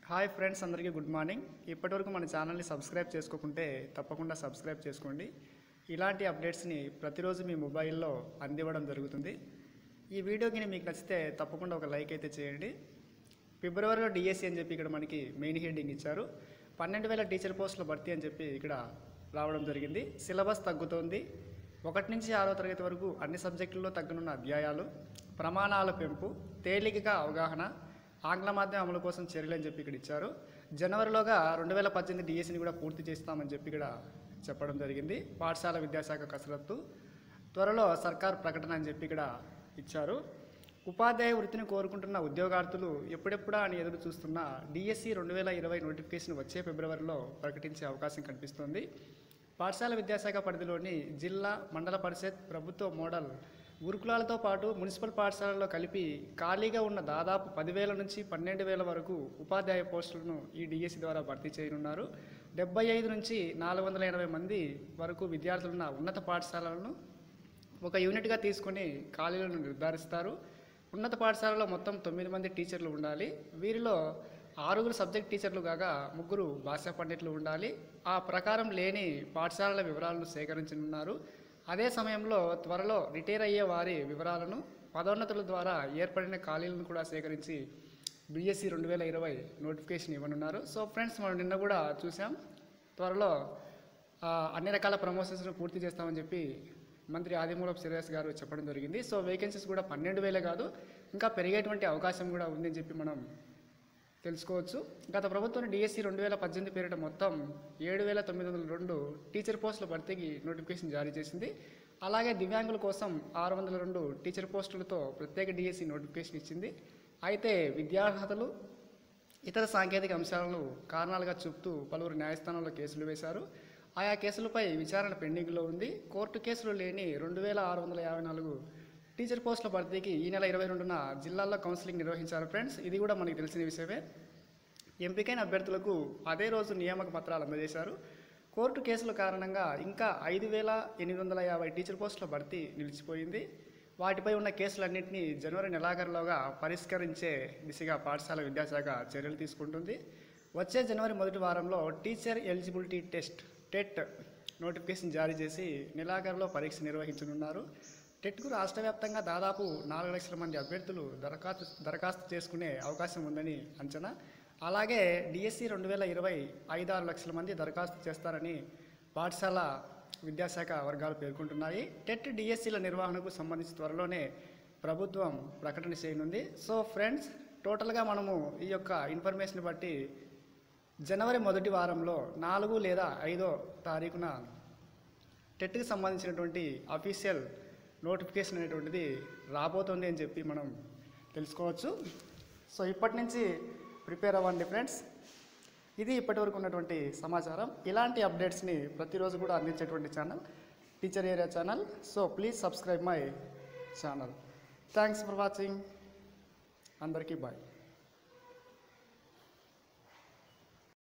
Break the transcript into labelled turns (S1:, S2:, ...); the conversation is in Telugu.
S1: హాయ్ ఫ్రెండ్స్ అందరికీ గుడ్ మార్నింగ్ ఇప్పటివరకు మన ఛానల్ని సబ్స్క్రైబ్ చేసుకోకుంటే తప్పకుండా సబ్స్క్రైబ్ చేసుకోండి ఇలాంటి అప్డేట్స్ని ప్రతిరోజు మీ మొబైల్లో అందివ్వడం జరుగుతుంది ఈ వీడియో కింద మీకు నచ్చితే తప్పకుండా ఒక లైక్ అయితే చేయండి ఫిబ్రవరిలో డిఎస్సి అని చెప్పి ఇక్కడ మనకి మెయిన్ హెడ్డింగ్ ఇచ్చారు పన్నెండు వేల టీచర్ పోస్టుల భర్తీ అని చెప్పి ఇక్కడ రావడం జరిగింది సిలబస్ తగ్గుతోంది ఒకటి నుంచి ఆరో తరగతి వరకు అన్ని సబ్జెక్టుల్లో తగ్గనున్న అధ్యాయాలు ప్రమాణాల పెంపు తేలికగా అవగాహన ఆంగ్ల మాధ్యమం అమలు కోసం చర్యలు అని చెప్పి ఇక్కడ ఇచ్చారు జనవరిలోగా రెండు వేల పద్దెనిమిది డిఎస్సిని కూడా పూర్తి చేస్తామని చెప్పి ఇక్కడ చెప్పడం జరిగింది పాఠశాల విద్యాశాఖ కసరత్తు త్వరలో సర్కార్ ప్రకటన అని చెప్పి ఇక్కడ ఇచ్చారు ఉపాధ్యాయ వృత్తిని కోరుకుంటున్న ఉద్యోగార్థులు ఎప్పుడెప్పుడా అని ఎదురు చూస్తున్న డిఎస్సి రెండు వేల ఇరవై నోటిఫికేషన్ వచ్చే ఫిబ్రవరిలో ప్రకటించే అవకాశం కనిపిస్తోంది పాఠశాల విద్యాశాఖ పరిధిలోని జిల్లా మండల పరిషత్ ప్రభుత్వ మోడల్ గురుకులాలతో పాటు మున్సిపల్ పాఠశాలల్లో కలిపి ఖాళీగా ఉన్న దాదాపు పదివేల నుంచి పన్నెండు వేల వరకు ఉపాధ్యాయ పోస్టులను ఈ డిఎస్సి ద్వారా భర్తీ చేయనున్నారు డెబ్బై ఐదు నుంచి నాలుగు వందల ఎనభై మంది వరకు విద్యార్థులున్న ఉన్నత పాఠశాలలను ఒక యూనిట్గా తీసుకొని ఖాళీలను నిర్ధారిస్తారు ఉన్నత పాఠశాలలో మొత్తం తొమ్మిది మంది టీచర్లు ఉండాలి వీరిలో ఆరుగురు సబ్జెక్ట్ టీచర్లు కాగా ముగ్గురు భాషా పండితులు ఉండాలి ఆ ప్రకారం లేని పాఠశాలల వివరాలను సేకరించనున్నారు అదే సమయంలో త్వరలో రిటైర్ అయ్యే వారి వివరాలను పదోన్నతుల ద్వారా ఏర్పడిన ఖాళీలను కూడా సేకరించి బిఎస్సి రెండు వేల ఇరవై నోటిఫికేషన్ ఇవ్వనున్నారు సో ఫ్రెండ్స్ మనం నిన్న కూడా చూసాం త్వరలో ఆ, అన్ని రకాల ప్రమోషన్స్ను పూర్తి చేస్తామని చెప్పి మంత్రి ఆదిమూలపు శ్రీనివాస్ గారు చెప్పడం జరిగింది సో వేకెన్సీస్ కూడా పన్నెండు వేలే కాదు ఇంకా పెరిగేటువంటి అవకాశం కూడా ఉందని చెప్పి మనం తెలుసుకోవచ్చు గత ప్రభుత్వం డిఎస్సి రెండు వేల పద్దెనిమిది పేరిట మొత్తం ఏడు వేల తొమ్మిది వందల రెండు టీచర్ పోస్టుల భర్తీకి నోటిఫికేషన్ జారీ చేసింది అలాగే దివ్యాంగుల కోసం ఆరు వందల రెండు టీచర్ పోస్టులతో ప్రత్యేక డిఎస్సి నోటిఫికేషన్ ఇచ్చింది అయితే విద్యార్హతలు ఇతర సాంకేతిక అంశాలను కారణాలుగా చూపుతూ పలువురు న్యాయస్థానంలో కేసులు వేశారు ఆయా కేసులపై విచారణ పెండింగ్లో ఉంది కోర్టు కేసులు లేని రెండు వేల ఆరు వందల యాభై నాలుగు టీచర్ పోస్టుల భర్తీకి ఈ నెల ఇరవై రెండున జిల్లాల్లో కౌన్సిలింగ్ నిర్వహించారు ఫ్రెండ్స్ ఇది కూడా మనకి తెలిసిన విషయమే ఎంపికైన అభ్యర్థులకు అదే రోజు నియామక పత్రాలు అందజేశారు కోర్టు కేసుల కారణంగా ఇంకా ఐదు వేల ఎనిమిది వందల యాభై టీచర్ పోస్టుల భర్తీ నిలిచిపోయింది వాటిపై ఉన్న కేసులన్నింటినీ జనవరి నెలాఖరులోగా పరిష్కరించే దిశగా పాఠశాల విద్యాశాఖ చర్యలు తీసుకుంటుంది వచ్చే జనవరి మొదటి వారంలో teacher eligibility test TET notification జారీ చేసి నెలాఖరులో పరీక్ష నిర్వహించనున్నారు టెట్కు రాష్ట్ర వ్యాప్తంగా దాదాపు నాలుగు లక్షల మంది అభ్యర్థులు దరఖాస్తు దరఖాస్తు చేసుకునే అవకాశం ఉందని అంచనా అలాగే డిఎస్సి రెండు వేల ఇరవై ఐదు ఆరు లక్షల మంది దరఖాస్తు చేస్తారని పాఠశాల విద్యాశాఖ వర్గాలు పేర్కొంటున్నాయి టెట్ డిఎస్సిల నిర్వహణకు సంబంధించి త్వరలోనే ప్రభుత్వం ప్రకటన చేయనుంది సో ఫ్రెండ్స్ టోటల్గా మనము ఈ యొక్క ఇన్ఫర్మేషన్ బట్టి జనవరి మొదటి వారంలో నాలుగు లేదా ఐదో తారీఖున టెట్కి సంబంధించినటువంటి అఫీషియల్ నోటిఫికేషన్ అనేటువంటిది రాబోతుంది అని చెప్పి మనం తెలుసుకోవచ్చు సో ఇప్పటి నుంచి ప్రిపేర్ అవ్వండి ఫ్రెండ్స్ ఇది ఇప్పటివరకు ఉన్నటువంటి సమాచారం ఇలాంటి అప్డేట్స్ని ప్రతిరోజు కూడా అందించేటువంటి channel teacher area channel so please subscribe my channel thanks for watching అందరికీ బాయ్